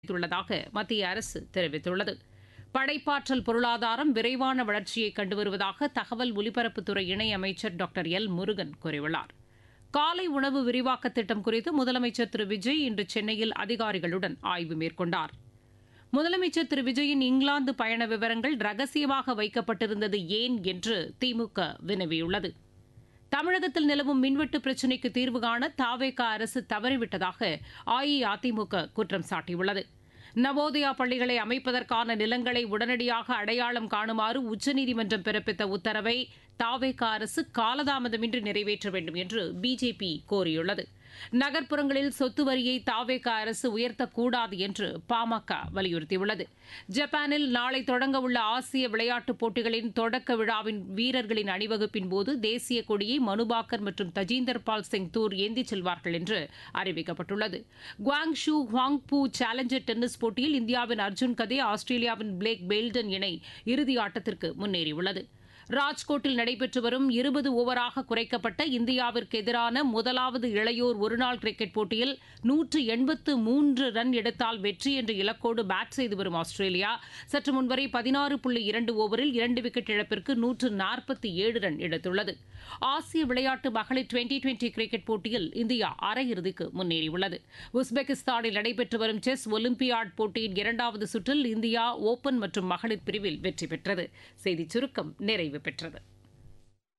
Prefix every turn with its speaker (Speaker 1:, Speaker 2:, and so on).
Speaker 1: உள்ளதாக மத்திய அரசு தெரிவித்துள்ளது படைப்பாற்றல் பொருளாதாரம் விரைவான வளர்ச்சியை கண்டு வருவதாக தகவல் ஒலிபரப்புத்துறை இணையமைச்சர் டாக்டர் எல் முருகன் கூறியுள்ளார் காலை உணவு விரிவாக்க திட்டம் குறித்து முதலமைச்சர் திரு விஜய் இன்று சென்னையில் அதிகாரிகளுடன் ஆய்வு மேற்கொண்டார் முதலமைச்சர் திரு விஜயின் இங்கிலாந்து பயண விவரங்கள் ரகசியமாக வைக்கப்பட்டிருந்தது ஏன் என்று திமுக வினவியுள்ளது தமிழகத்தில் நிலவும் மின்வெட்டு பிரச்சினைக்கு தீர்வு காண தாவேகா அரசு தவறிவிட்டதாக அஇஅதிமுக குற்றம் சாட்டியுள்ளது நவோதயா பள்ளிகளை அமைப்பதற்கான நிலங்களை உடனடியாக அடையாளம் காணுமாறு உச்சநீதிமன்றம் பிறப்பித்த உத்தரவை தாவேகா அரசு காலதாமதமின்றி நிறைவேற்ற வேண்டும் என்று பிஜேபி கோரியுள்ளது நகர்ப்புறங்களில் சொத்து வரியை தாவேகா அரசு உயர்த்தக்கூடாது என்று பாமக வலியுறுத்தியுள்ளது ஜப்பானில் நாளை தொடங்க உள்ள ஆசிய விளையாட்டுப் போட்டிகளின் தொடக்க விழாவின் வீரர்களின் அணிவகுப்பின் போது தேசிய கொடியை மனுபாக்கர் மற்றும் தஜீந்தர் பால் சிங் தூர் ஏந்திச் செல்வார்கள் என்று அறிவிக்கப்பட்டுள்ளது குவாங்ஷூ ஹுவாங்பூ சேலஞ்சர் டென்னிஸ் போட்டியில் இந்தியாவின் அர்ஜுன் கதே ஆஸ்திரேலியாவின் பிளேக் பெய்ல்டன் இணை இறுதி ஆட்டத்திற்கு முன்னேறியுள்ளது ராஜ்கோட்டில் நடைபெற்று வரும் இருபது ஓவராக குறைக்கப்பட்ட இந்தியாவிற்கு எதிரான முதலாவது இளையோர் ஒருநாள் கிரிக்கெட் போட்டியில் நூற்று எண்பத்து மூன்று ரன் எடுத்தால் வெற்றி என்ற இலக்கோடு பேட் செய்து வரும் ஆஸ்திரேலியா சற்று முன்வரை பதினாறு புள்ளி இரண்டு ஓவரில் இரண்டு விக்கெட் இழப்பிற்கு நூற்று நாற்பத்தி ஏழு ரன் எடுத்துள்ளது ஆசிய விளையாட்டு மகளிர் டுவெண்டி டுவெண்டி கிரிக்கெட் போட்டியில் இந்தியா அரையிறுதிக்கு முன்னேறியுள்ளது உஸ்பெகிஸ்தானில் நடைபெற்று வரும் செஸ் ஒலிம்பியாட் போட்டியின் இரண்டாவது சுற்றில் இந்தியா ஓபன் மற்றும் மகளிர் பிரிவில் வெற்றி பெற்றது செய்திச் சுருக்கம் நிறைவு பெற்றது